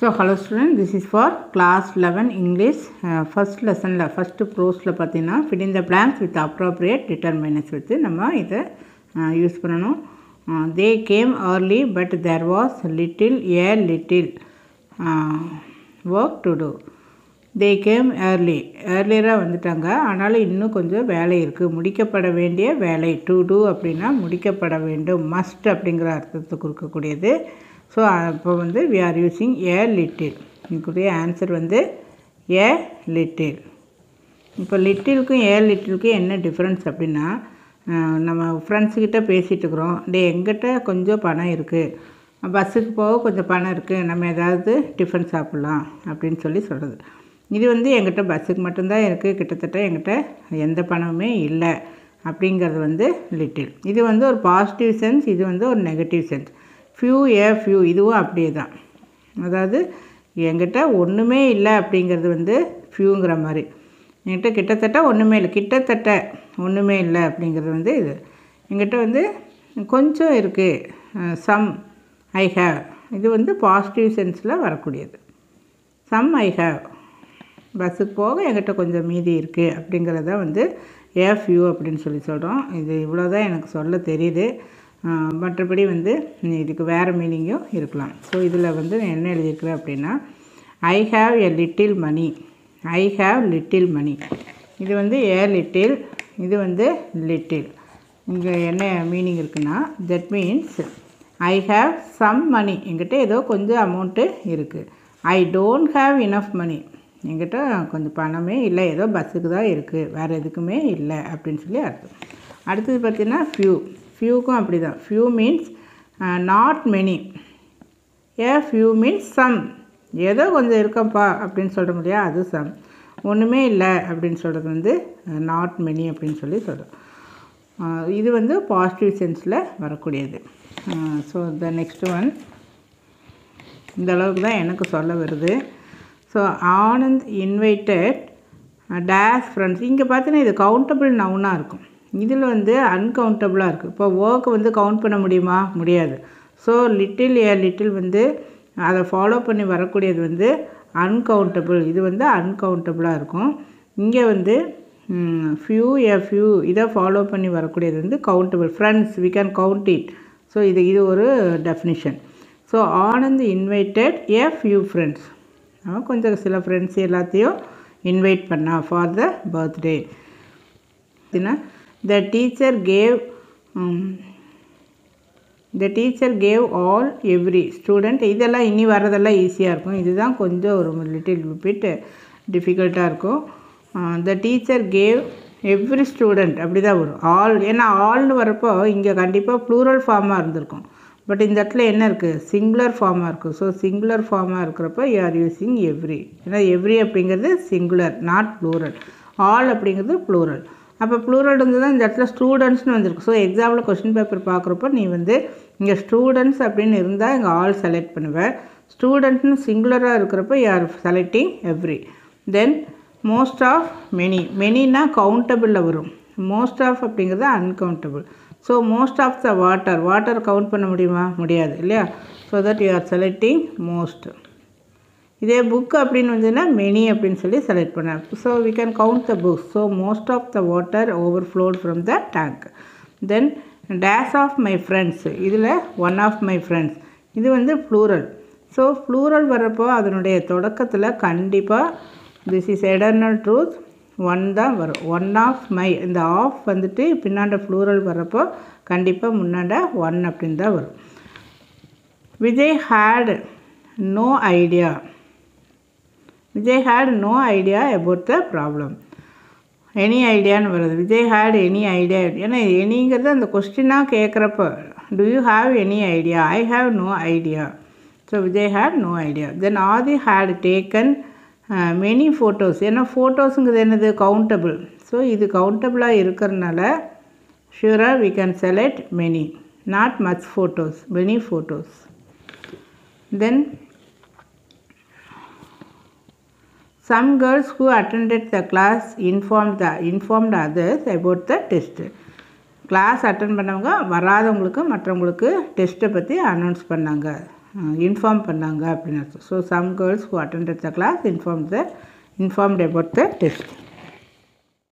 So hello student this is for class eleven English first லெசனில் first ப்ரோஸில் பார்த்தீங்கன்னா fit in the blanks with appropriate determiners வச்சு நம்ம இதை யூஸ் பண்ணணும் they came early but there was little a little work to do they came early ஏர்லியராக வந்துட்டாங்க ஆனாலும் இன்னும் கொஞ்சம் வேலை இருக்குது முடிக்கப்பட வேண்டிய வேலை டு டூ அப்படின்னா முடிக்கப்பட வேண்டும் மஸ்ட் அப்படிங்கிற அர்த்தத்தை கொடுக்கக்கூடியது ஸோ அப்போ வந்து we are using a little இதுக்குரிய ஆன்சர் வந்து ஏ லிட்டில் இப்போ லிட்டிலுக்கும் ஏ லிட்டிலுக்கும் என்ன டிஃப்ரென்ஸ் அப்படின்னா அஹ், நம்ம ஃப்ரெண்ட்ஸுக்கிட்ட பேசிகிட்டு இருக்கிறோம் டே எங்கிட்ட கொஞ்சம் பணம் இருக்குது பஸ்ஸுக்கு போக கொஞ்சம் பணம் இருக்குது நம்ம ஏதாவது டிஃபன் சாப்பிட்லாம் அப்படின்னு சொல்லி சொல்கிறது இது வந்து எங்கிட்ட பஸ்ஸுக்கு மட்டும்தான் இருக்குது கிட்டத்தட்ட எங்கிட்ட எந்த பணமுமே இல்லை அப்படிங்கிறது வந்து லிட்டில் இது வந்து ஒரு பாசிட்டிவ் சென்ஸ் இது வந்து ஒரு negative sense few a few இதுவும் அப்படியே தான் அதாவது என்கிட்ட ஒன்றுமே இல்லை அப்படிங்கிறது வந்து ஃபியூங்கிற மாதிரி என்கிட்ட கிட்டத்தட்ட ஒன்றுமே இல்லை கிட்டத்தட்ட ஒன்றுமே இல்லை அப்படிங்கிறது வந்து இது என்கிட்ட வந்து கொஞ்சம் இருக்குது சம் ஐ ஹேவ் இது வந்து பாசிட்டிவ் சென்ஸில் வரக்கூடியது சம் ஐ ஹேவ் பஸ்ஸுக்கு போக என்கிட்ட கொஞ்சம் மீதி இருக்குது அப்படிங்கிறத வந்து ஏ ஃபியூ அப்படின்னு சொல்லி சொல்கிறோம் இது இவ்வளோ தான் எனக்கு சொல்ல தெரியுது ஆஹ் மற்றபடி வந்து இதுக்கு வேறு மீனிங்கும் இருக்கலாம் ஸோ இதில் வந்து நான் என்ன எழுதியிருக்கிறேன் அப்படின்னா I have a little money I have little money இது வந்து ஏ லிட்டில் இது வந்து லிட்டில் இங்கே என்ன மீனிங் இருக்குன்னா that means I have some money என்கிட்ட ஏதோ கொஞ்சம் அமௌண்ட்டு இருக்குது I don't have enough money என்கிட்ட கொஞ்சம் பணமே இல்லை ஏதோ பஸ்ஸுக்கு தான் இருக்குது வேறு எதுக்குமே இல்லை அப்படின்னு சொல்லி அர்த்தம் அடுத்தது பார்த்தீங்கன்னா ஃபியூ ஃபியூக்கும் அப்படி தான் few means not many a few means some ஏதோ கொஞ்சம் இருக்கம்ப்பா அப்படின்னு சொல்கிற முடியா அது சம் ஒன்றுமே இல்லை அப்படின்னு சொல்கிறது வந்து நாட் மெனி அப்படின்னு சொல்லி சொல்கிறோம் இது வந்து பாசிட்டிவ் சென்ஸில் வரக்கூடியது ஸோ த நெக்ஸ்ட் ஒன் இந்த அளவுக்கு தான் எனக்கு சொல்ல வருது so Anand invited dash friends இங்கே பார்த்தீங்கன்னா இது கவுண்டபிள் நவுனாக இருக்கும் இதில் வந்து அன்கவுண்டபுளாக இருக்குது இப்போ ஒர்க் வந்து கவுண்ட் பண்ண முடியுமா முடியாது ஸோ லிட்டில் ஏ லிட்டில் வந்து அதை ஃபாலோ பண்ணி வரக்கூடியது வந்து அன்கவுண்டபிள் இது வந்து அன்கவுண்டபுளாக இருக்கும் இங்கே வந்து ஃபியூ ஏ ஃபியூ இதை ஃபாலோ பண்ணி வரக்கூடியது வந்து countable friends we can count it so இது இது ஒரு definition so Anand invited a few friends அவன் கொஞ்சம் சில ஃப்ரெண்ட்ஸ் எல்லாத்தையும் இன்வைட் பண்ணா ஃபார் த பர்த்டே அப்படின்னா the teacher gave the teacher gave all every student இதெல்லாம் இனி வர்றதெல்லாம் ஈஸியாக இருக்கும் இதுதான் கொஞ்சம் ஒரு லிட்டில் பிட் டிஃபிகல்ட்டாக இருக்கும் the teacher gave every student அப்படி தான் வரும் ஆல் ஏன்னா ஆல்னு வரப்போ இங்கே கண்டிப்பாக ப்ளூரல் ஃபார்மாக இருந்திருக்கும் பட் இந்த இடத்துல என்ன இருக்குது சிங்குலர் ஃபார்மாக இருக்குது ஸோ சிங்குலர் ஃபார்மாக இருக்கிறப்ப யூ ஆர் யூஸிங் எவ்ரி ஏன்னா எவ்ரி அப்படிங்கிறது சிங்குலர் நாட் ப்ளூரல் ஆல் அப்படிங்கிறது ப்ளூரல் அப்போ ப்ளூரல் இருந்து தான் இந்த இடத்துல ஸ்டூடெண்ட்ஸ்னு வந்திருக்கு ஸோ எக்ஸாம்பிள் கொஷின் பேப்பர் பார்க்குறப்போ நீ வந்து இங்கே ஸ்டூடெண்ட்ஸ் அப்படின்னு இருந்தால் இங்கே ஆல் செலக்ட் பண்ணுவேன் ஸ்டூடெண்ட்னு சிங்குலராக இருக்கிறப்ப you are selecting every then most of many மெனினா கவுண்டபிளில் வரும் மோஸ்ட் ஆஃப் அப்படிங்கிறது uncountable so most of the water water count பண்ண முடியுமா முடியாது இல்லையா so that you are selecting most இதே புக் அப்படின்னு வந்ததுன்னா மெனி அப்படின்னு சொல்லி செலக்ட் பண்ணேன் so we can count the books so most of the water overflowed from the tank then dash of my friends இதில் ஒன் ஆஃப் மை ஃப்ரெண்ட்ஸ் இது வந்து plural so plural வர்றப்போ அதனுடைய தொடக்கத்தில் கண்டிப்பாக this is eternal truth one தான் வரும் one of my இந்த ஆஃப் வந்துட்டு பின்னாண்ட ப்ளூரல் வர்றப்போ கண்டிப்பாக முன்னாண்ட ஒன் அப்படின்னு தான் வரும் Vijay had no idea Vijay had no idea about the problem any ஐடியான்னு வருது விஜய் ஹேட் எனி ஐடியா ஏன்னா எனிங்கிறது அந்த கொஸ்டினாக கேட்குறப்ப do you have any idea I have no idea so Vijay had no idea then Adhi had taken many photos ஏன்னா ஃபோட்டோஸுங்கிறது என்னது countable so இது கவுண்டபிளாக இருக்கிறதுனால ஷூராக we can select many not much photos many photos then Some girls who attended the class informed the informed others about the test. Class attend பண்ணவங்க வராதவங்களுக்கு மற்றவங்களுக்கு டெஸ்ட்டை பற்றி அனௌன்ஸ் பண்ணாங்க இன்ஃபார்ம் பண்ணாங்க அப்படின்னு அர்த்தம் so some girls who attended the class inform the informed about the test